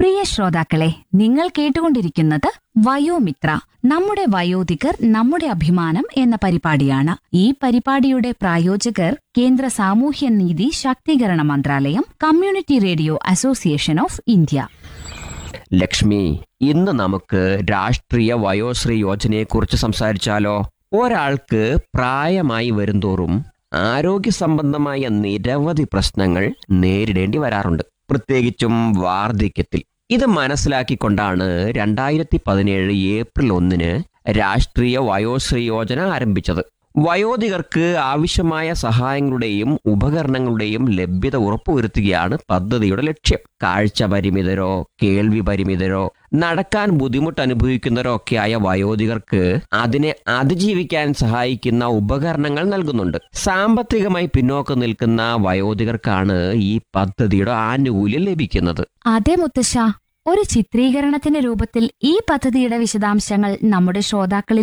പ്രിയ ശ്രോതാക്കളെ നിങ്ങൾ കേട്ടുകൊണ്ടിരിക്കുന്നത് വയോമിത്ര നമ്മുടെ വയോധികർ നമ്മുടെ അഭിമാനം എന്ന പരിപാടിയാണ് ഈ പരിപാടിയുടെ പ്രായോജകർ കേന്ദ്ര സാമൂഹ്യനീതി ശാക്തീകരണ മന്ത്രാലയം community radio association of India Lakshmi ഇന്ന് നമുക്ക് രാഷ്ട്രീയ വയോശ്രീ യോജനയെക്കുറിച്ച് സംസാരിച്ചാലോ ഒരാൾക്ക് പ്രായമായി വരുംതോറും ആരോഗ്യ സംബന്ധമായ നിരവധി പ്രശ്നങ്ങൾ നേരിടേണ്ടി വരാറുണ്ട് പ്രത്യേകിച്ചും വാർദ്ധക്യത്തിൽ ഇത് മനസ്സിലാക്കിക്കൊണ്ടാണ് രണ്ടായിരത്തി പതിനേഴ് ഏപ്രിൽ ഒന്നിന് രാഷ്ട്രീയ വയോശ്രീ യോജന ആരംഭിച്ചത് വയോധികർക്ക് ആവശ്യമായ സഹായങ്ങളുടെയും ഉപകരണങ്ങളുടെയും ലഭ്യത ഉറപ്പുവരുത്തുകയാണ് പദ്ധതിയുടെ ലക്ഷ്യം കാഴ്ച പരിമിതരോ കേൾവി പരിമിതരോ നടക്കാൻ ബുദ്ധിമുട്ട് അനുഭവിക്കുന്നവരോ ഒക്കെയായ വയോധികർക്ക് അതിനെ അതിജീവിക്കാൻ സഹായിക്കുന്ന ഉപകരണങ്ങൾ നൽകുന്നുണ്ട് സാമ്പത്തികമായി പിന്നോക്കം നിൽക്കുന്ന വയോധികർക്കാണ് ഈ പദ്ധതിയുടെ ആനുകൂല്യം ലഭിക്കുന്നത് അതെ മുത്തശ്ശ ഒരു ചിത്രീകരണത്തിന്റെ രൂപത്തിൽ ഈ പദ്ധതിയുടെ വിശദാംശങ്ങൾ നമ്മുടെ ശ്രോതാക്കളിൽ